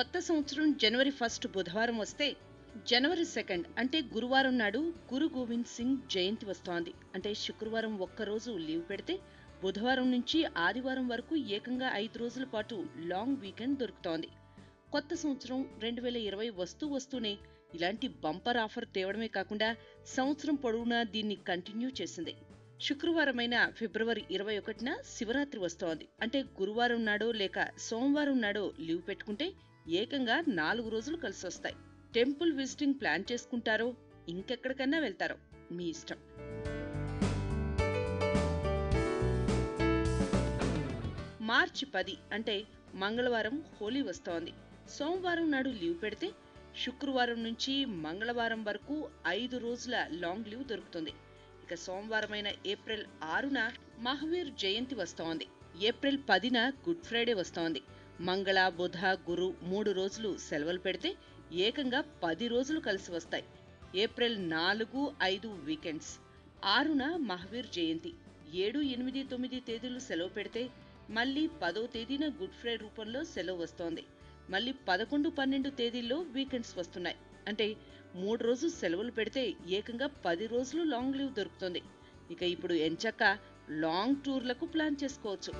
కొత్త సంవత్సరం జనవరి ఫస్ట్ బుధవారం వస్తే జనవరి సెకండ్ అంటే గురువారం నాడు గురు గోవింద్ సింగ్ జయంతి వస్తోంది అంటే శుక్రవారం ఒక్కరోజు లీవ్ పెడితే బుధవారం నుంచి ఆదివారం వరకు ఏకంగా ఐదు రోజుల పాటు లాంగ్ వీకెండ్ దొరుకుతోంది కొత్త సంవత్సరం రెండు వేల ఇరవై వస్తూ వస్తూనే ఇలాంటి బంపర్ ఆఫర్ తేవడమే కాకుండా సంవత్సరం పొడవునా దీన్ని కంటిన్యూ చేసింది శుక్రవారమైన ఫిబ్రవరి ఇరవై ఒకటిన శివరాత్రి వస్తోంది అంటే గురువారం నాడో లేక సోమవారం నాడో లీవ్ పెట్టుకుంటే ఏకంగా నాలుగు రోజులు కలిసి వస్తాయి టెంపుల్ విజిటింగ్ ప్లాన్ చేసుకుంటారో ఇంకెక్కడికన్నా వెళ్తారో మీ ఇష్టం మార్చి పది అంటే మంగళవారం హోలీ వస్తోంది సోమవారం నాడు లీవ్ పెడితే శుక్రవారం నుంచి మంగళవారం వరకు ఐదు రోజుల లాంగ్ లీవ్ దొరుకుతుంది ఇక సోమవారమైన ఏప్రిల్ ఆరున మహావీర్ జయంతి వస్తోంది ఏప్రిల్ పదిన గుడ్ ఫ్రైడే వస్తోంది మంగళ బుధ గురు మూడు రోజులు సెలవులు పెడితే ఏకంగా పది రోజులు కలిసి వస్తాయి ఏప్రిల్ నాలుగు ఐదు వీకెండ్స్ ఆరున మహావీర్ జయంతి ఏడు ఎనిమిది తొమ్మిది తేదీలు సెలవు పెడితే మళ్ళీ పదో తేదీన గుడ్ ఫ్రైడే రూపంలో సెలవు వస్తోంది మళ్ళీ పదకొండు పన్నెండు తేదీల్లో వీకెండ్స్ వస్తున్నాయి అంటే మూడు రోజులు సెలవులు పెడితే ఏకంగా పది రోజులు లాంగ్ లీవ్ దొరుకుతుంది ఇక ఇప్పుడు ఎంచక్క లాంగ్ టూర్లకు ప్లాన్ చేసుకోవచ్చు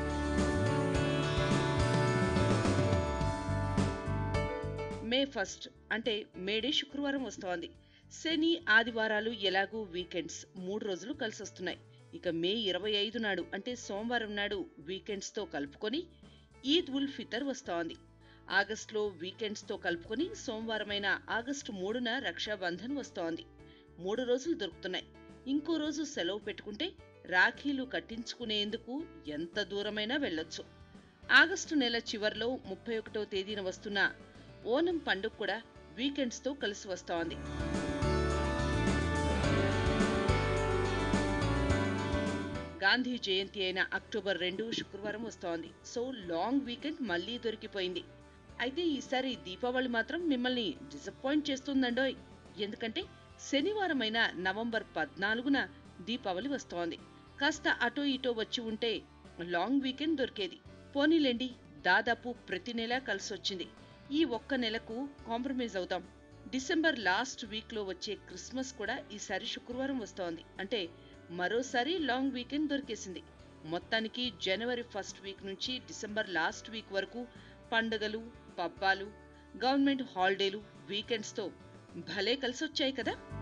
మే ఫస్ట్ అంటే మేడే శుక్రవారం వస్తోంది శని ఆదివారాలు ఎలాగూ వీకెండ్స్ మూడు రోజులు కలిసి వస్తున్నాయి ఇక మే ఇరవై ఐదు నాడు అంటే సోమవారం నాడు వీకెండ్స్ తో కలుపుకొని ఈద్ ఉల్ ఫితర్ వస్తోంది ఆగస్టులో వీకెండ్స్ తో కలుపుకొని సోమవారమైన ఆగస్టు మూడున రక్షాబంధన్ వస్తోంది మూడు రోజులు దొరుకుతున్నాయి ఇంకో రోజు సెలవు పెట్టుకుంటే రాఖీలు కట్టించుకునేందుకు ఎంత దూరమైనా వెళ్ళొచ్చు ఆగస్టు నెల చివర్లో ముప్పై ఒకటో తేదీన వస్తున్న ఓనం పండుగ కూడా వీకెండ్స్ తో కలిసి వస్తోంది గాంధీ జయంతి అయిన అక్టోబర్ రెండు శుక్రవారం వస్తోంది సో లాంగ్ వీకెండ్ మళ్లీ దొరికిపోయింది అయితే ఈసారి దీపావళి మాత్రం మిమ్మల్ని డిసప్పాయింట్ చేస్తుందండోయ్ ఎందుకంటే శనివారమైన నవంబర్ పద్నాలుగున దీపావళి వస్తోంది కాస్త అటో ఇటో వచ్చి ఉంటే లాంగ్ వీకెండ్ దొరికేది పోనీలేండి దాదాపు ప్రతి నెల కలిసొచ్చింది ఈ ఒక్క నెలకు కాంప్రమైజ్ అవుతాం డిసెంబర్ లాస్ట్ వీక్ లో వచ్చే క్రిస్మస్ కూడా ఈసారి శుక్రవారం వస్తోంది అంటే మరోసారి లాంగ్ వీకెండ్ దొరికేసింది మొత్తానికి జనవరి ఫస్ట్ వీక్ నుంచి డిసెంబర్ లాస్ట్ వీక్ వరకు పండుగలు పబ్బాలు గవర్నమెంట్ హాలిడేలు వీకెండ్స్తో భలే కలిసొచ్చాయి కదా